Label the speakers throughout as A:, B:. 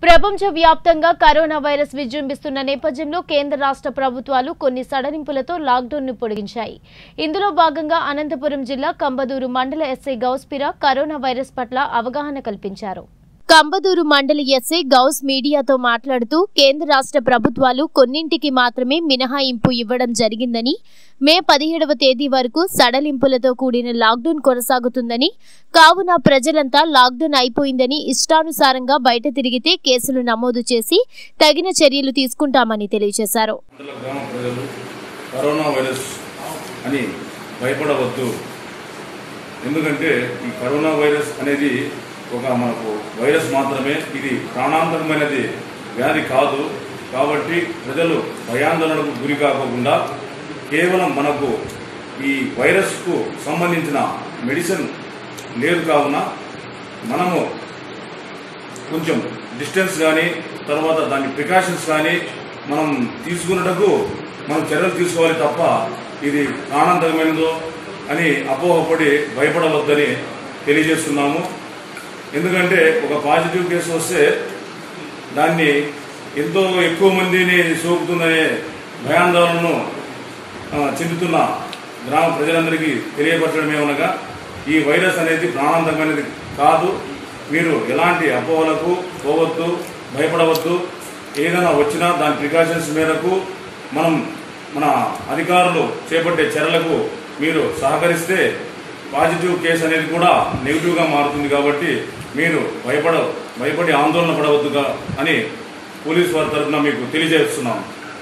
A: ప్రపంచ వ్యాప్తంగా corona virus విజృంభిస్తున్న నేపథ్యంలో కేంద్ర రాష్ట్ర ప్రభుత్వాలు కొన్ని సడలింపులతో లాక్డౌన్ ను పొడిగించాయి ఇందులో భాగంగా అనంతపురం జిల్లా కంబదూరు మండల ఎస్ఐ గౌస్పిరా కరోనా వైరస్ పట్ల అవగాహన కల్పించారు కంబదూరు మండలి ఎస్ఐ గౌస్ మీడియాతో మాట్లాడుతూ కేంద్ర రాష్ట్ర ప్రభుత్వాలు కొన్నింటికి మాత్రమే మినహాయింపు ఇవ్వడం జరిగిందని మే పదిహేడవ తేదీ వరకు సడలింపులతో కూడిన లాక్డౌన్ కొనసాగుతుందని కావున ప్రజలంతా లాక్డౌన్ అయిపోయిందని ఇష్టానుసారంగా బయట తిరిగితే కేసులు నమోదు చేసి తగిన చర్యలు తీసుకుంటామని తెలియజేశారు
B: మండల గ్రామ ప్రజలు కరోనా వైరస్ అని భయపడవద్దు ఎందుకంటే ఈ కరోనా వైరస్ అనేది ఒక మనకు వైరస్ మాత్రమే ఇది ప్రాణాంతకమైనది వ్యాధి కాదు కాబట్టి ప్రజలు భయాందోళనకు గురి కాకుండా కేవలం మనకు ఈ వైరస్కు సంబంధించిన మెడిసిన్ లేదు కావున మనము కొంచెం డిస్టెన్స్ కానీ తర్వాత దాని ప్రికాషన్స్ కానీ మనం తీసుకున్నటకు మనం చర్యలు తీసుకోవాలి తప్ప ఇది ప్రాణాంతకమైనదో అని అపోహపడి భయపడవద్దని తెలియజేస్తున్నాము ఎందుకంటే ఒక పాజిటివ్ కేసు వస్తే దాన్ని ఎంతో ఎక్కువ మందిని సోకుతుందనే భయాందోళనను ఆ, చెందుతున్న గ్రామ ప్రజలందరికీ తెలియపరచడం ఏమనగా ఈ వైరస్ అనేది ప్రాణాంతకమైనది కాదు మీరు ఎలాంటి అపోహలకు పోవద్దు భయపడవద్దు ఏదైనా వచ్చినా దాని ప్రికాషన్స్ మేరకు మనం మన అధికారులు చేపట్టే చర్యలకు మీరు సహకరిస్తే పాజిటివ్ కేసు అనేది కూడా నెగిటివ్గా మారుతుంది కాబట్టి మీరు భయపడ భయపడి ఆందోళన పడవద్దుగా అని పోలీస్ వారి తరఫున మీకు తెలియజేస్తున్నాం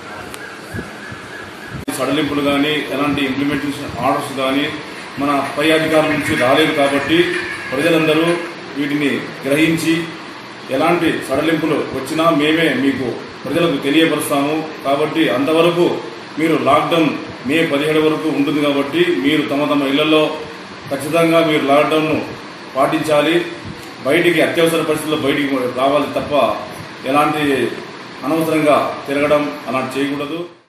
B: సడలింపులు కానీ ఎలాంటి ఇంప్లిమెంటేషన్ ఆర్డర్స్ కానీ మన పై అధికారుల నుంచి రాలేదు కాబట్టి ప్రజలందరూ వీటిని గ్రహించి ఎలాంటి సడలింపులు వచ్చినా మేమే మీకు ప్రజలకు తెలియపరుస్తాము కాబట్టి అంతవరకు మీరు లాక్డౌన్ మే పదిహేడు వరకు ఉంటుంది కాబట్టి మీరు తమ తమ ఇళ్లలో ఖచ్చితంగా మీరు లాక్డౌన్ను పాటించాలి బయటికి అత్యవసర పరిస్థితుల్లో బయటికి రావాలి తప్ప ఎలాంటి అనవసరంగా తిరగడం అలాంటి చేయకూడదు